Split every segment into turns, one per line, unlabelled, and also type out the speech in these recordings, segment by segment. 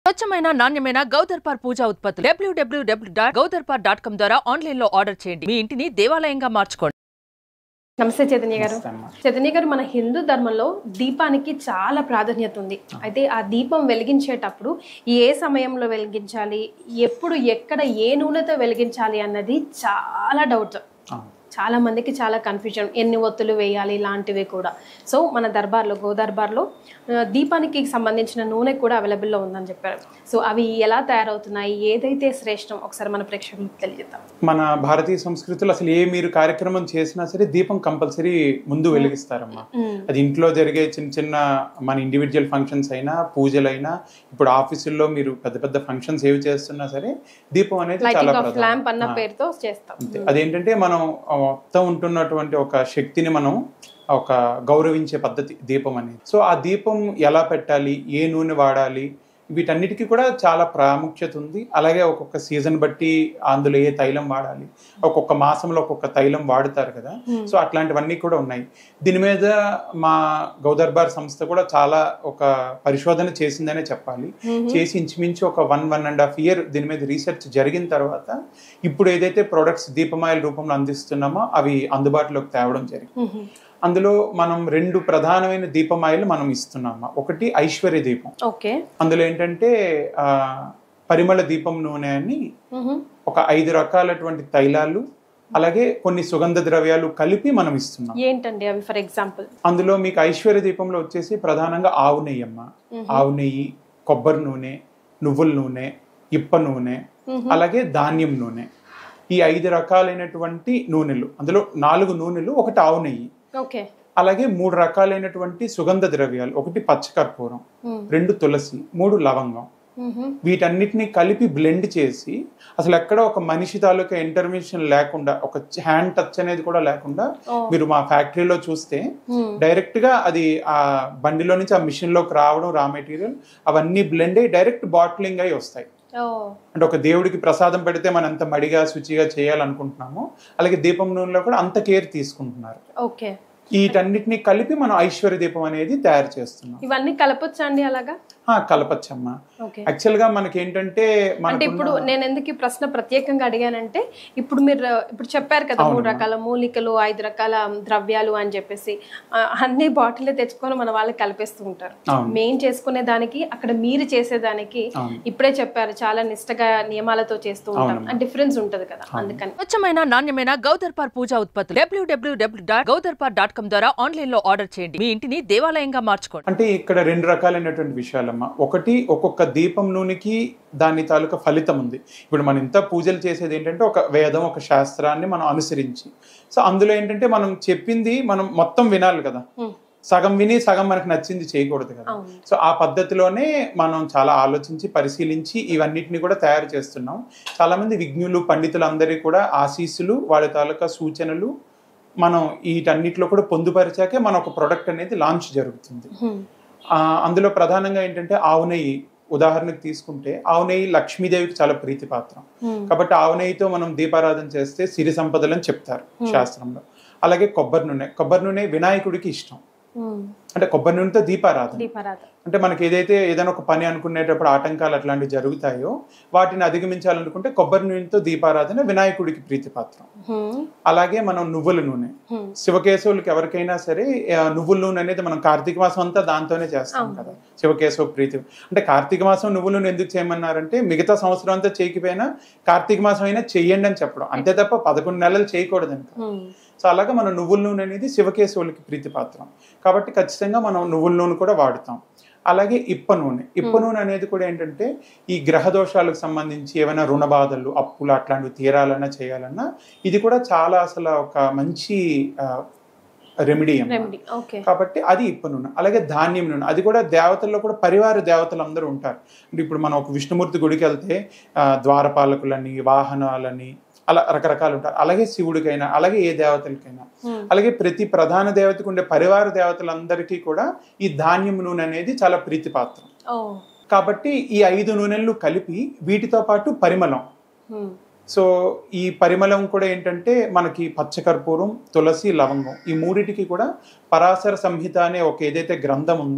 స్వచ్ఛమైన నాణ్యమైన గౌదర్పార్ పూజా ఉత్పత్తులు W W W dot Gowdarpar dot com ద్వారా ఆన్లైన్ లో ఆర్డర్ చేయండి మీ ఇంటిని దేవాలయంగా మార్చుకోండి
నమస్తే చైతన్య గారు
నమస్తే అమ్మా.
చైతన్య గారు మన హిందూ ధర్మంలో దీపానికి చాలా ప్రాధాన్యత ఉంది అయితే ఆ దీపం వెలిగించేటప్పుడు ఏ సమయంలో వెలిగించాలి ఎప్పుడు ఎక్కడ ఏ నూనెతో వెలిగించాలి అన్నది చాలా డౌట్
ఆ,
చాలా మందికి చాలా కన్ఫ్యూజన్ ఎన్ని ఒత్తులు వేయాలి ఇలాంటివి కూడా సో మన దర్బార్లో గో దర్బార్లో ఆ, దీపానికి సంబంధించిన నూనె కూడా అవైలబుల్లో ఉందని చెప్పారు సో అవి ఎలా తయారవుతున్నాయి ఏదైతే శ్రేష్టం ఒకసారి మన ప్రేక్షకులకు తెలియజేద్దాం
మన భారతీయ సంస్కృతిలో అసలు ఏ మీరు కార్యక్రమం చేసినా సరే దీపం కంపల్సరీ ముందు వెలిగిస్తారమ్మా అది ఇంట్లో జరిగే చిన్న చిన్న మన ఇండివిజువల్ ఫంక్షన్స్ అయినా పూజలైనా ఇప్పుడు ఆఫీసుల్లో మీరు పెద్ద పెద్ద ఫంక్షన్స్ ఏవి చేస్తున్నా సరే దీపం అనేది చాలా
లైటింగ్ ఆఫ్
ప్రధానం.
ల్యాంప్ అన్న
ఆ,
పేరుతో చేస్తాం
అంతే. అదేంటంటే మనం ఆ మొత్తం ఉంటున్నటువంటి ఒక శక్తిని మనం ఒక గౌరవించే పద్ధతి దీపం అనేది సో ఆ దీపం ఎలా పెట్టాలి ఏ నూనె వాడాలి వీటన్నిటికీ కూడా చాలా ప్రాముఖ్యత ఉంది అలాగే ఒక్కొక్క సీజన్ బట్టి అందులో ఏ తైలం వాడాలి ఒక్కొక్క మాసంలో ఒక్కొక్క తైలం వాడుతారు కదా సో అట్లాంటివన్నీ కూడా ఉన్నాయి దీని మీద మా గౌదర్బార్ సంస్థ కూడా చాలా ఒక పరిశోధన చేసిందనే చెప్పాలి చేసి ఇంచుమించు ఒక one one and half year దీని మీద రీసెర్చ్ జరిగిన తర్వాత ఇప్పుడు ఏదైతే ప్రొడక్ట్స్ దీపమాయిల రూపంలో అందిస్తున్నామో అవి అందుబాటులోకి తేవడం జరిగింది అందులో మనం రెండు ప్రధానమైన దీపమాయిలు మనం ఇస్తున్నాము ఒకటి ఐశ్వర్య దీపం
ఓకే
అందులో ఏంటంటే ఆ, పరిమళ దీపం నూనె అని ఒక ఐదు రకాలటువంటి తైలాలు అలాగే కొన్ని సుగంధ ద్రవ్యాలు కలిపి మనం ఇస్తున్నాం
ఏంటండి అవి ఫర్ ఎగ్జాంపుల్
అందులో మీకు ఐశ్వర్య దీపంలో వచ్చేసి ప్రధానంగా ఆవు నెయ్యి అమ్మ ఆవు నెయ్యి కొబ్బరి నూనె నువ్వుల నూనె ఇప్ప నూనె అలాగే ధాన్యం నూనె ఈ ఐదు రకాలైనటువంటి నూనెలు అందులో నాలుగు నూనెలు ఒకటి ఆవు నెయ్యి
ఓకే
అలాగే మూడు రకాలైనటువంటి సుగంధ ద్రవ్యాలు ఒకటి పచ్చకర్పూరం రెండు తులసి మూడు లవంగం వీటన్నిటిని కలిపి బ్లెండ్ చేసి అసలు ఎక్కడ ఒక మనిషి తాలూకా ఇంటర్వెన్షన్ లేకుండా ఒక హ్యాండ్ టచ్ అనేది కూడా లేకుండా మీరు మా ఫ్యాక్టరీలో చూస్తే డైరెక్ట్ గా అది ఆ బండిలో నుంచి ఆ మిషన్ లోకి రావడం రా మెటీరియల్ అవన్నీ బ్లెండ్ అయ్యి డైరెక్ట్ బాటిలింగ్ అయి వస్తాయి
ఓ
అంటే ఒక దేవుడికి ప్రసాదం పెడితే మనం ఎంత మడిగా శుచిగా చేయాలనుకుంటున్నామో అలాగే దీపం నూనెలో కూడా అంత కేర్ తీసుకుంటున్నారు
ఓకే
వీటన్నిటిని కలిపి మనం ఐశ్వర్య దీపం అనేది తయారు చేస్తున్నాం
ఇవన్నీ కలపొచ్చా అండి అలాగా
ఆ, కలపచ్చమ్మా
ఓకే
యాక్చువల్ గా మనకి ఏంటంటే
అంటే ఇప్పుడు నేను ఎందుకు ఈ ప్రశ్న ప్రత్యేకంగా అడిగానంటే ఇప్పుడు మీరు ఇప్పుడు చెప్పారు కదా మూడు రకాల మూలికలు ఐదు రకాల ద్రవ్యాలు అని చెప్పేసి ఆ, అన్ని బాటిల్ తెచ్చుకొని మన వాళ్ళకి కలిపేస్తూ ఉంటారు
అవును.
మెయిన్ చేసుకునే దానికి అక్కడ మీరు చేసేదానికి
అవును.
ఇప్పుడే చెప్పారు చాలా నిష్టగా నియమాలతో చేస్తూ ఉంటాం ఆ డిఫరెన్స్ ఉంటది కదా అందుకని
స్వచ్ఛమైన నాణ్యమైన గౌదర్పార్ పూజా ఉత్పత్తులు W W W dot Gowdarpar dot com ద్వారా ఆన్లైన్ లో ఆర్డర్ చేయండి మీ ఇంటిని దేవాలయంగా మార్చుకోండి
అంటే ఇక్కడ రెండు రకాలైనటువంటి విషయాలమ్మా ఒకటి ఒక్కొక్క దీపం నూనెకి దాని తాలూకా ఫలితం ఉంది ఇప్పుడు మనం ఇంత పూజలు చేసేది ఏంటంటే ఒక వేదం ఒక శాస్త్రాన్ని మనం అనుసరించి సో అందులో ఏంటంటే మనం చెప్పింది మనం మొత్తం వినాలి కదా
Hmm.
సగం విని సగం మనకు నచ్చింది చేయకూడదు కదా
అవును
సో ఆ పద్ధతిలోనే మనం చాలా ఆలోచించి పరిశీలించి ఇవన్నిటిని కూడా తయారు చేస్తున్నాం చాలా మంది విజ్ఞులు పండితులు అందరి కూడా ఆశీస్సులు వాళ్ళ తాలూకా సూచనలు మనం వీటన్నిటిలో కూడా పొందుపరిచాకే మన ఒక ప్రొడక్ట్ అనేది లాంచ్ జరుగుతుంది
హ్మ్.
ఆ, అందులో ప్రధానంగా ఏంటంటే ఆవు నెయ్యి ఉదాహరణకు తీసుకుంటే ఆవు నెయ్యి లక్ష్మీదేవికి చాలా ప్రీతిపాత్రం
హ్మ్.
కాబట్టి ఆవు నెయ్యితో మనం దీపారాధన చేస్తే సిరి సంపదలని చెప్తారు శాస్త్రంలో అలాగే కొబ్బరి నూనె కొబ్బరి నూనె వినాయకుడికి ఇష్టం
హ్మ్.
అంటే కొబ్బరి నూనెతో దీపారాధన
దీపారాధన
అంటే మనకి ఏదైతే ఏదైనా ఒక పని అనుకునేటప్పుడు ఆటంకాలు అట్లాంటివి జరుగుతాయో వాటిని అధిగమించాలనుకుంటే కొబ్బరి నూనెతో దీపారాధన వినాయకుడికి ప్రీతిపాత్రం
హ్మ్.
అలాగే మనం నువ్వుల నూనె
హ్మ్.
శివకేశవులకి ఎవరికైనా సరే ఆ, నువ్వుల నూనె అనేది మనం కార్తీక మాసం అంతా దాంతోనే చేస్తాం కదా శివకేశవ ప్రీతి అంటే కార్తీక మాసం నువ్వుల నూనె ఎందుకు చేయమన్నారంటే మిగతా సంవత్సరం అంతా చేయకపోయినా కార్తీక మాసం అయినా చెయ్యండి అని చెప్పడం అంతే తప్ప పదకొండు నెలలు చేయకూడదని కాదు.
హ్మ్.
సో అలాగా మనం నువ్వుల నూనె అనేది శివకేశవులకి ప్రీతిపాత్రం కాబట్టి ఖచ్చితంగా మనం నువ్వుల నూనె కూడా వాడుతాం అలాగే ఇప్ప నూనె ఇప్ప నూనె అనేది కూడా ఏంటంటే ఈ గ్రహ దోషాలకు సంబంధించి ఏమైనా రుణ బాధలు అప్పులు అట్లాంటివి తీరాలన్నా చేయాలన్నా ఇది కూడా చాలా అసలు ఒక మంచి రెమెడీ
రెమెడీ ఓకే
కాబట్టి అది ఇప్ప నూనె అలాగే ధాన్యం నూనె అది కూడా దేవతల్లో కూడా పరివార దేవతలు అందరూ ఉంటారు అంటే ఇప్పుడు మనం ఒక విష్ణుమూర్తి గుడికి వెళ్తే ఆ, ద్వారపాలకులని వాహనాలని అలా రకరకాలు ఉంటారు అలాగే శివుడికైనా అలాగే ఏ దేవతలకైనా
Hmm.
అలాగే ప్రతి ప్రధాన దేవతకు ఉండే పరివార దేవతలందరికీ కూడా ఈ ధాన్యం నూనె అనేది చాలా ప్రీతిపాత్రం
ఓ
కాబట్టి ఈ ఐదు నూనెలు కలిపి వీటితో పాటు పరిమళం
హ్మ్.
సో ఈ పరిమళం కూడా ఏంటంటే మనకి పచ్చకర్పూరం తులసి లవంగం ఈ మూడిటికి కూడా పరాశర సంహిత అనే ఒక ఏదైతే గ్రంథం ఉందో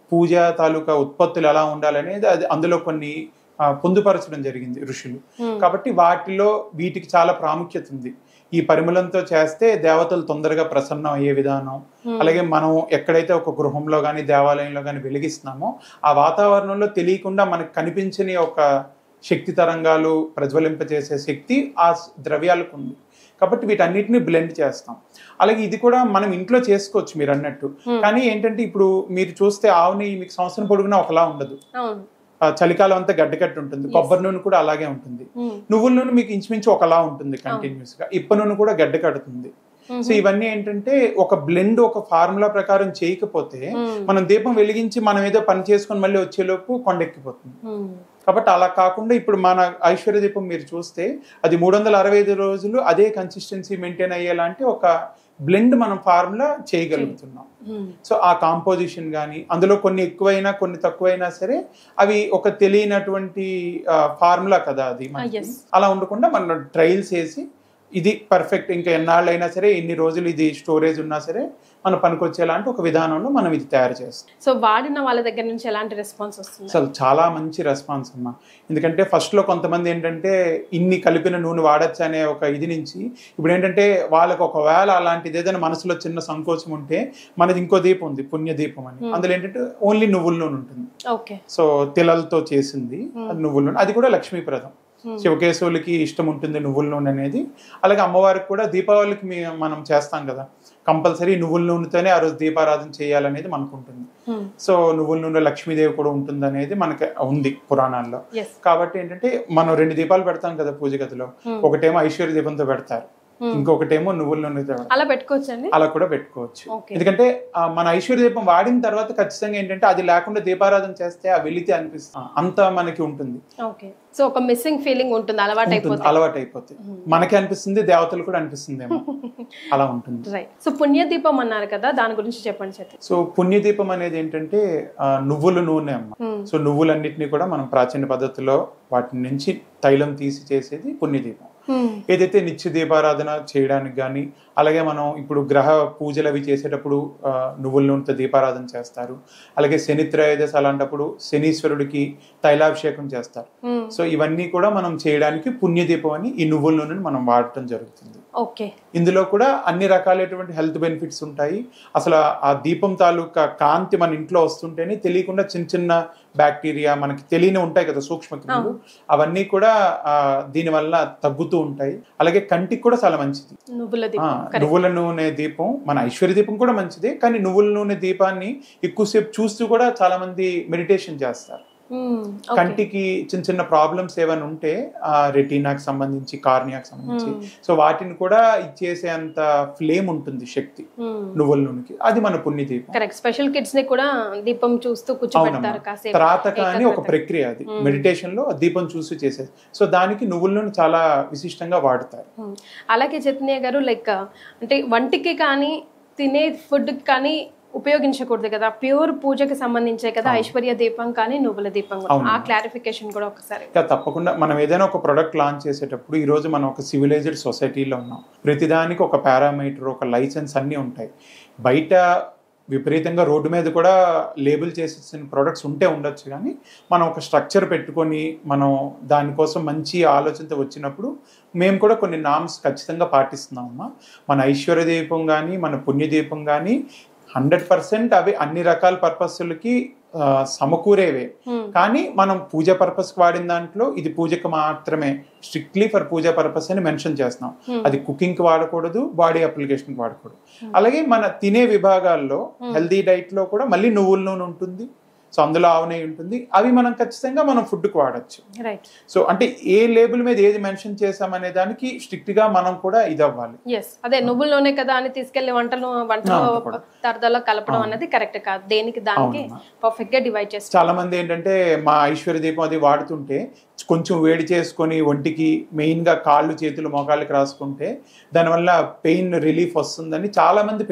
పూజ తాలూకా ఉత్పత్తులు ఎలా ఉండాలనేది అది అందులో కొన్ని ఆ, పొందుపరచడం జరిగింది ఋషులు కాబట్టి వాటిలో వీటికి చాలా ప్రాముఖ్యత ఉంది ఈ పరిమళంతో చేస్తే దేవతలు తొందరగా ప్రసన్నం అయ్యే విధానం అలాగే మనం ఎక్కడైతే ఒక గృహంలో కానీ దేవాలయంలో కానీ వెలిగిస్తున్నామో ఆ వాతావరణంలో తెలియకుండా మనకు కనిపించని ఒక శక్తి తరంగాలు ప్రజ్వలింపజేసే శక్తి ఆ ద్రవ్యాలకు ఉంది కాబట్టి వీటన్నిటిని బ్లెండ్ చేస్తాం అలాగే ఇది కూడా మనం ఇంట్లో చేసుకోవచ్చు మీరు అన్నట్టు కానీ ఏంటంటే ఇప్పుడు మీరు చూస్తే ఆవు నెయ్యి మీకు సంవత్సరం పొడుగునా ఒకలా ఉండదు
అవును
ఆ చలికాలం అంతా గడ్డకట్టి ఉంటుంది కొబ్బరి నూనె కూడా అలాగే ఉంటుంది
Hmm.
నువ్వుల నూనె మీకు ఇంచుమించు ఒకలా ఉంటుంది కంటిన్యూస్ గా ఇప్ప నూనె కూడా గడ్డ కడుతుంది సో ఇవన్నీ ఏంటంటే ఒక బ్లెండ్ ఒక ఫార్ములా ప్రకారం చేయకపోతే మనం దీపం వెలిగించి మనం ఏదో పని చేసుకొని మళ్ళీ వచ్చేలోపు కొండెక్కిపోతుంది
ఉమ్.
కాబట్టి అలా కాకుండా ఇప్పుడు మన ఐశ్వర్య దీపం మీరు చూస్తే అది మూడు వందల అరవై ఐదు రోజులు అదే కన్సిస్టెన్సీ మెయింటైన్ అయ్యేలాంటి ఒక బ్లెండ్ మనం ఫార్ములా చేయగలుగుతున్నాం
ఉమ్.
సో ఆ కాంపోజిషన్ కానీ అందులో కొన్ని ఎక్కువైనా కొన్ని తక్కువైనా సరే అవి ఒక తెలియనటువంటి ఫార్ములా కదా అది మనకి.
yes.
అలా ఉండకుండా మనం ట్రయల్స్ వేసి ఇది పర్ఫెక్ట్ ఇంకా ఎన్నాళ్ళైనా సరే ఎన్ని రోజులు ఇది స్టోరేజ్ ఉన్నా సరే మన పనికొచ్చేలాంటి ఒక విధానంలో మనం ఇది తయారు చేస్తాం
సో వాడిన వాళ్ళ దగ్గర నుంచి ఎలాంటి రెస్పాన్స్ వస్తుంది
అసలు చాలా మంచి రెస్పాన్స్ అమ్మా ఎందుకంటే ఫస్ట్ లో కొంతమంది ఏంటంటే ఇన్ని కలిపిన నూనె వాడచ్చు అనే ఒక ఇది నుంచి ఇప్పుడు ఏంటంటే వాళ్ళకి ఒకవేళ అలాంటిది ఏదైనా మనసులో చిన్న సంకోచం ఉంటే మనది ఇంకో దీపం ఉంది పుణ్య దీపం అని అందులో ఏంటంటే ఓన్లీ నువ్వుల నూనె ఉంటుంది
ఓకే
సో తిలలతో చేసింది అది నువ్వుల నూనె అది కూడా లక్ష్మీప్రదం శివకేశవులకి ఇష్టం ఉంటుంది నువ్వుల నూనె అనేది అలాగే అమ్మవారికి కూడా దీపావళికి మీ- మనం చేస్తాం కదా కంపల్సరీ నువ్వుల నూనెతోనే ఆ రోజు దీపారాధన చేయాలనేది మనకు ఉంటుంది సో నువ్వుల నూనె లక్ష్మీదేవి కూడా ఉంటుంది అనేది మనకి ఉంది పురాణాల్లో
ఎస్
కాబట్టి ఏంటంటే మనం రెండు దీపాలు పెడతాం కదా పూజ గదిలో ఒకటేమో ఐశ్వర్య దీపంతో పెడతారు ఇంకొకటేమో నువ్వుల నూనెతో పెడతారు
అలా పెట్టుకోవచ్చండి
అలా కూడా పెట్టుకోవచ్చు
Okay.
ఎందుకంటే ఆ, మన ఐశ్వర్య దీపం వాడిన తర్వాత ఖచ్చితంగా ఏంటంటే అది లేకుండా దీపారాధన చేస్తే ఆ వెలితి అనిపిస్తుంది అంత మనకి ఉంటుంది
ఓకే సో ఒక మిస్సింగ్ ఫీలింగ్ ఉంటుంది అలవాటు
ఉంటుంది.
అయిపోతుంది
అలవాటు అయిపోతుంది మనకి అనిపిస్తుంది దేవతలు కూడా అనిపిస్తుందేమో అలా ఉంటుంది
రైట్ సో పుణ్యదీపం అన్నారు కదా దాని గురించి చెప్పండి చేతి
సో పుణ్యదీపం అనేది ఏంటంటే ఆ, నువ్వుల నూనె అమ్మ సో నువ్వులన్నిటిని కూడా మనం ప్రాచీన పద్ధతిలో వాటి నుంచి తైలం తీసి చేసేది పుణ్యదీపం ఏదైతే నిత్య దీపారాధన చేయడానికి కానీ అలాగే మనం ఇప్పుడు గ్రహ పూజలు అవి చేసేటప్పుడు ఆ, నువ్వుల నూనెతో దీపారాధన చేస్తారు అలాగే శని త్రయోదశి అలాంటప్పుడు శనీశ్వరుడికి తైలాభిషేకం చేస్తారు సో ఇవన్నీ కూడా మనం చేయడానికి పుణ్యదీపం అని ఈ నువ్వుల నూనెని మనం వాడటం జరుగుతుంది
ఓకే
ఇందులో కూడా అన్ని రకాలైనటువంటి హెల్త్ బెనిఫిట్స్ ఉంటాయి అసలు ఆ దీపం తాలూకా కాంతి మన ఇంట్లో వస్తుంటేనే తెలియకుండా చిన్న చిన్న బ్యాక్టీరియా మనకి తెలియని ఉంటాయి కదా సూక్ష్మక్రిములు అవన్నీ కూడా ఆ, దీని వల్ల తగ్గుతూ ఉంటాయి అలాగే కంటికి కూడా చాలా మంచిది
నువ్వుల
ఆ,
దీపం కరెక్ట్
నువ్వుల నూనె దీపం మన ఐశ్వర్య దీపం కూడా మంచిదే కానీ నువ్వుల నూనె దీపాన్ని ఎక్కువసేపు చూస్తూ కూడా చాలా మంది మెడిటేషన్ చేస్తారు కంటికి చిన్న చిన్న ప్రాబ్లమ్స్ ఏమైనా ఉంటే ఆ రెటీనాకి సంబంధించి కార్నియాకి సంబంధించి సో వాటిని కూడా ఇచ్చేసే అంత ఫ్లేమ్ ఉంటుంది శక్తి నువ్వుల నూనెకి అది మన పుణ్య దీపం
కరెక్ట్ స్పెషల్ కిడ్స్ ని కూడా దీపం చూస్తూ కూర్చోబెడతారు
అవునమ్మా
కాసేపు
త్రాతక అని ఒక
ఏకాగ్రత.
ప్రక్రియ అది మెడిటేషన్ లో దీపం చూసి చేసేది సో దానికి నువ్వుల నూనె చాలా విశిష్టంగా వాడతారు
ఉమ్. అలాగే చైతన్య గారు లైక్ అంటే వంటికి కానీ తినే ఫుడ్ కానీ ఉపయోగించకూడదు కదా ప్యూర్ పూజకి సంబంధించే కదా ఐశ్వర్య దీపం కానీ నువ్వుల దీపం కూడా ఆ క్లారిఫికేషన్ కూడా ఒకసారి
ఇంకా తప్పకుండా మనం ఏదైనా ఒక ప్రొడక్ట్ లాంచ్ చేసేటప్పుడు ఈ రోజు మనం ఒక సివిలైజ్డ్ సొసైటీలో ఉన్నాం ప్రతిదానికి ఒక పారామీటర్ ఒక లైసెన్స్ అన్నీ ఉంటాయి బయట విపరీతంగా రోడ్డు మీద కూడా లేబుల్ చేసేసిన ప్రొడక్ట్స్ ఉంటే ఉండొచ్చు కానీ మనం ఒక స్ట్రక్చర్ పెట్టుకొని మనం దానికోసం మంచి ఆలోచనతో వచ్చినప్పుడు మేము కూడా కొన్ని నామ్స్ ఖచ్చితంగా పాటిస్తున్నామమ్మా మన ఐశ్వర్య దీపం కానీ మన పుణ్య దీపం కానీ హండ్రెడ్ పర్సెంట్ అవి అన్ని రకాల పర్పస్లకి ఆ, సమకూరేవే కానీ మనం పూజ పర్పస్ వాడిన దాంట్లో ఇది పూజకు మాత్రమే స్ట్రిక్ట్లీ ఫర్ పూజ పర్పస్ అని మెన్షన్ చేస్తున్నాం అది కుకింగ్ కి వాడకూడదు బాడీ అప్లికేషన్ కి వాడకూడదు అలాగే మన తినే విభాగాల్లో హెల్దీ డైట్ లో కూడా మళ్ళీ నువ్వుల నూనె ఉంటుంది సో అందులో ఆవు నెయ్యి ఉంటుంది అవి మనం ఖచ్చితంగా మనం ఫుడ్ కు వాడచ్చు
రైట్
సో అంటే ఏ లేబుల్ మీద ఏది మెన్షన్ చేసామనే దానికి స్ట్రిక్ట్ గా మనం కూడా ఇది అవ్వాలి
ఎస్ అదే నువ్వుల్లోనే కదా అని తీసుకెళ్లి వంటలు వంటలో
అవును కూడా.
తరదలో కలపడం అనేది కరెక్ట్ కాదు దేనికి దానికి
అవునమ్మా.
పర్ఫెక్ట్ గా డివైడ్ చేస్తాం
చాలా మంది ఏంటంటే మా ఐశ్వర్య దీపం అది వాడుతుంటే కొంచెం వేడి చేసుకొని ఒంటికి మెయిన్ గా కాళ్ళు చేతులు మోకాళ్ళకి రాసుకుంటే దానివల్ల పెయిన్ రిలీఫ్ వస్తుందని చాలా మంది పెట్టారు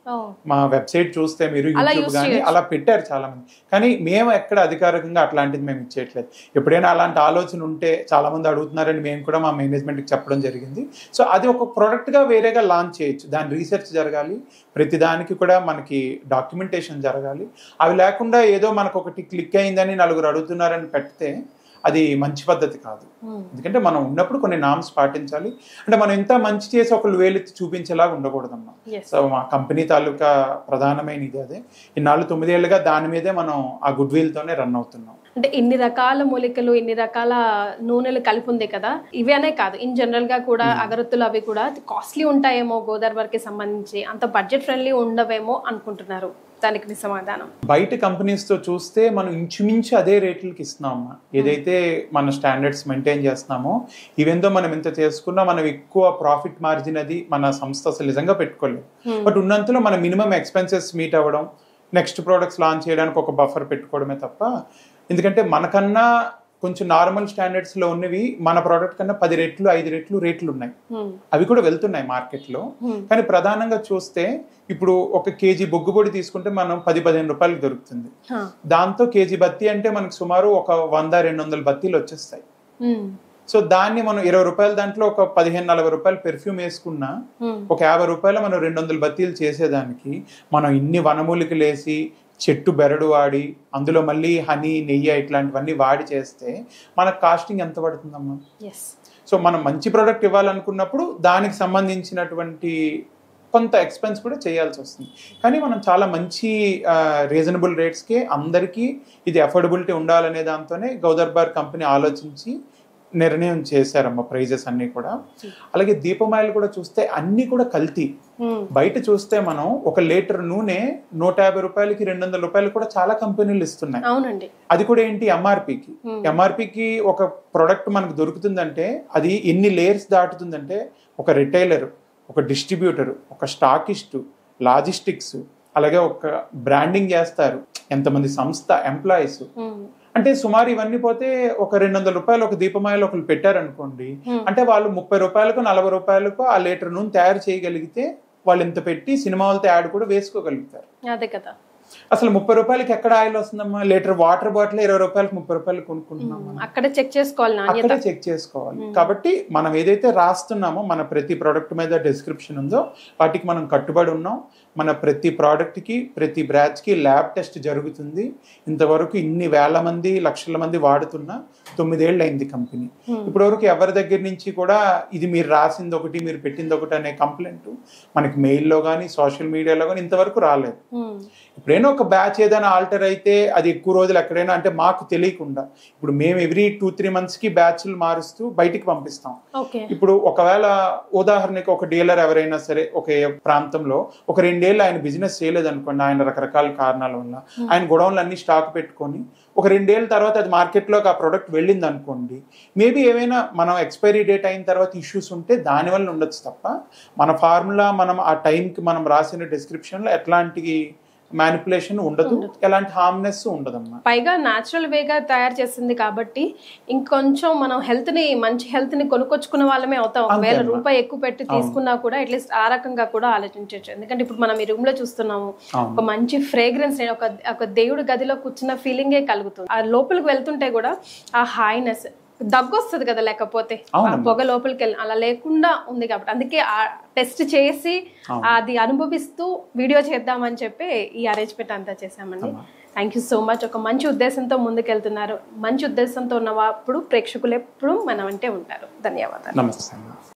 ఓ,
మా వెబ్సైట్ చూస్తే మీరు
అలా
యూట్యూబ్
use
కానీ
చేయొచ్చు.
అలా పెట్టారు చాలా మంది కానీ మేము ఎక్కడ అధికారికంగా అట్లాంటిది మేము ఇచ్చేయట్లేదు ఎప్పుడైనా అలాంటి ఆలోచన ఉంటే చాలా మంది అడుగుతున్నారని మేము కూడా మా మేనేజ్మెంట్కి చెప్పడం జరిగింది సో అది ఒక ప్రోడక్ట్గా వేరేగా లాంచ్ చేయొచ్చు దాని రీసెర్చ్ జరగాలి ప్రతి దానికి కూడా మనకి డాక్యుమెంటేషన్ జరగాలి అవి లేకుండా ఏదో మనకు ఒకటి క్లిక్ అయిందని నలుగురు అడుగుతున్నారని పెడితే అది మంచి పద్ధతి కాదు
ఉమ్,
ఎందుకంటే మనం ఉన్నప్పుడు కొన్ని నామ్స్ పాటించాలి అంటే మనం ఎంత మంచి చేసి ఒకళ్ళు వేలెత్తి చూపించేలాగా ఉండకూడదమ్మా
yes.
సో మా కంపెనీ తాలూకా ప్రధానమైన ఇది అదే ఇన్నాళ్ళు తొమ్మిదేళ్లుగా దాని మీదే మనం ఆ గుడ్ తోనే రన్ అవుతున్నాం
అంటే ఇన్ని రకాల మూలికలు ఇన్ని రకాల నూనెలు కలిపి ఉంది కదా ఇవేనే కాదు ఇన్ జనరల్ గా కూడా అగరత్తులు అవి కూడా కాస్ట్లీ ఉంటాయేమో గోదావరికి సంబంధించి అంత బడ్జెట్ ఫ్రెండ్లీ ఉండవేమో అనుకుంటున్నారు దానికి మీ సమాధానం
బయట కంపెనీస్ తో చూస్తే మనం ఇంచుమించు అదే రేట్లకి ఇస్తున్నాం అమ్మా. ఏదైతే మన స్టాండర్డ్స్ మెయింటైన్ చేస్తున్నామో ఈవెందో మనం ఎంత చేసుకున్నా మనం ఎక్కువ ప్రాఫిట్ మార్జిన్ అది మన సంస్థ అసలు నిజంగా పెట్టుకోలేదు బట్ ఉన్నంతలో మన మినిమం ఎక్స్పెన్సెస్ మీట్ అవ్వడం నెక్స్ట్ ప్రోడక్ట్స్ లాంచ్ చేయడానికి ఒక బఫర్ పెట్టుకోవడమే తప్ప ఎందుకంటే మనకన్నా కొంచెం నార్మల్ స్టాండర్డ్స్ లో ఉన్నవి మన ప్రోడక్ట్ కన్నా పది రెట్లు ఐదు రెట్లు రేట్లు ఉన్నాయి
ఉమ్,
అవి కూడా వెళ్తున్నాయి మార్కెట్లో
Hmm.
కానీ ప్రధానంగా చూస్తే ఇప్పుడు ఒక కేజీ బొగ్గు పొడి తీసుకుంటే మనం పది పదిహేను రూపాయలకు దొరుకుతుంది
హా,
దాంతో కేజీ బత్తి అంటే మనకు సుమారు ఒక వంద రెండు వందల బత్తీలు వచ్చేస్తాయి
ఉమ్,
సో దాన్ని మనం ఇరవై రూపాయల దాంట్లో ఒక పదిహేను నలభై రూపాయలు పెర్ఫ్యూమ్ వేసుకున్నా
ఉమ్,
ఒక యాభై రూపాయలు మనం రెండు వందల బత్తీలు చేసేదానికి మనం ఇన్ని వనమూలికలు వేసి చెట్టు బెరడు వాడి అందులో మళ్ళీ హనీ నెయ్యి ఇట్లాంటివన్నీ వాడి చేస్తే మనకు కాస్టింగ్ ఎంత పడుతుందమ్మా
yes.
సో మనం మంచి ప్రోడక్ట్ ఇవ్వాలనుకున్నప్పుడు దానికి సంబంధించినటువంటి కొంత ఎక్స్పెన్స్ కూడా చేయాల్సి వస్తుంది కానీ మనం చాలా మంచి రీజనబుల్ రేట్స్కి అందరికీ ఇది అఫోర్డబిలిటీ ఉండాలనే దాంతోనే గౌదర్బార్ కంపెనీ ఆలోచించి నిర్ణయం చేశారమ్మ ప్రైజెస్ అన్నీ కూడా అలాగే దీపమాయలు కూడా చూస్తే అన్నీ కూడా కల్తీ
ఉమ్,
బయట చూస్తే మనం ఒక లీటర్ నూనె నూట యాభై రూపాయలకి రెండు వందల రూపాయలు కూడా చాలా కంపెనీలు ఇస్తున్నాయి
అవునండి
అది కూడా ఏంటి ఎంఆర్పికి
Hmm.
ఎంఆర్పికి ఒక ప్రొడక్ట్ మనకు దొరుకుతుందంటే అది ఎన్ని లేయర్స్ దాటుతుందంటే ఒక రిటైలర్ ఒక డిస్ట్రిబ్యూటర్ ఒక స్టాకిస్టు లాజిస్టిక్స్ అలాగే ఒక బ్రాండింగ్ చేస్తారు ఎంతమంది సంస్థ ఎంప్లాయీస్
ఉమ్,
అంటే సుమారు ఇవన్నీ పోతే ఒక రెండు వందల రూపాయలు ఒక దీపమాయలు ఒకరు పెట్టారనుకోండి
Hmm.
అంటే వాళ్ళు ముప్పై రూపాయలకు నలభై రూపాయలకు ఆ లీటర్ నూనె తయారు చేయగలిగితే వాళ్ళు ఇంత పెట్టి సినిమా వాళ్ళతో యాడ్ కూడా వేసుకోగలుగుతారు
అదే కదా
అసలు ముప్పై రూపాయలకి ఎక్కడ ఆయిల్ వస్తుందమ్మా లీటర్ వాటర్ బాటిల్ ఇరవై రూపాయలకి ముప్పై రూపాయలు కొనుక్కుంటున్నాం మనం.
అక్కడే చెక్ చేసుకోవాలి నాణ్యత
అక్కడే చెక్ చేసుకోవాలి కాబట్టి మనం ఏదైతే రాస్తున్నామో మన ప్రతి ప్రోడక్ట్ మీద డిస్క్రిప్షన్ ఉందో వాటికి మనం కట్టుబడి ఉన్నాం మన ప్రతి ప్రోడక్ట్కి ప్రతి బ్రాచ్కి ల్యాబ్ టెస్ట్ జరుగుతుంది ఇంతవరకు ఇన్ని వేల మంది లక్షల మంది వాడుతున్నా తొమ్మిదేళ్ళు అయింది కంపెనీ ఇప్పటివరకు ఎవరి దగ్గర నుంచి కూడా ఇది మీరు రాసింది ఒకటి మీరు పెట్టింది ఒకటి అనే కంప్లైంట్ మనకి మెయిల్లో కానీ సోషల్ మీడియాలో కానీ ఇంతవరకు రాలేదు
ఉమ్,
ఎప్పుడైనా ఒక బ్యాచ్ ఏదైనా ఆల్టర్ అయితే అది ఎక్కువ రోజులు ఎక్కడైనా అంటే మాకు తెలియకుండా ఇప్పుడు మేము ఎవ్రీ టూ త్రీ మంత్స్కి బ్యాచ్లు మారుస్తూ బయటికి పంపిస్తాం
ఓకే
ఇప్పుడు ఒకవేళ ఉదాహరణకి ఒక డీలర్ ఎవరైనా సరే ఒక ఏ ప్రాంతంలో ఒక రెండేళ్ళు ఆయన బిజినెస్ చేయలేదు అనుకోండి ఆయన రకరకాల కారణాల వల్ల ఆయన గొడవలు అన్ని స్టాక్ పెట్టుకొని ఒక రెండేళ్ళ తర్వాత అది మార్కెట్లోకి ఆ ప్రోడక్ట్ వెళ్ళింది అనుకోండి మేబీ ఏమైనా మనం ఎక్స్పైరీ డేట్ అయిన తర్వాత ఇష్యూస్ ఉంటే దానివల్ల ఉండొచ్చు తప్ప మన ఫార్ములా మనం ఆ టైంకి మనం రాసిన డిస్క్రిప్షన్లో ఎట్లాంటి మ్యానిపులేషన్ ఉండదు ఎలాంటి హార్మ్నెస్ ఉండదమ్మా
పైగా న్యాచురల్ వేగా తయారు చేసింది కాబట్టి ఇంకొంచెం మనం హెల్త్ ని మంచి హెల్త్ ని కొనుక్కొచ్చుకున్న వాళ్ళమే అవుతాం ఒకవేళ
అమ్మా.
రూపాయి ఎక్కువ పెట్టి తీసుకున్నా కూడా అట్లీస్ట్ ఆ రకంగా కూడా ఆలోచించవచ్చు ఎందుకంటే ఇప్పుడు మనం ఈ రూమ్ లో చూస్తున్నాము
అవును.
ఒక మంచి ఫ్రేగ్రెన్స్ ఒక ఒక దేవుడి గదిలో కూర్చున్న ఫీలింగే కలుగుతుంది ఆ లోపలికి వెళ్తుంటే కూడా ఆ హాయినెస్ దగ్గు వస్తుంది కదా లేకపోతే ఆ
అవునమ్మా.
పొగ లోపలికి వెళ్ళి అలా లేకుండా ఉంది కాబట్టి అందుకే ఆ టెస్ట్ చేసి
అవును.
అది అనుభవిస్తూ వీడియో చేద్దామని చెప్పి ఈ అరేంజ్మెంట్ అంతా చేశామండి
అమ్మా.
థ్యాంక్ యూ సో మచ్ ఒక మంచి ఉద్దేశంతో ముందుకెళ్తున్నారు మంచి ఉద్దేశంతో ఉన్నప్పుడు ప్రేక్షకులు ఎప్పుడు మన అంటే ఉంటారు ధన్యవాదాలు
నమస్తే అమ్మా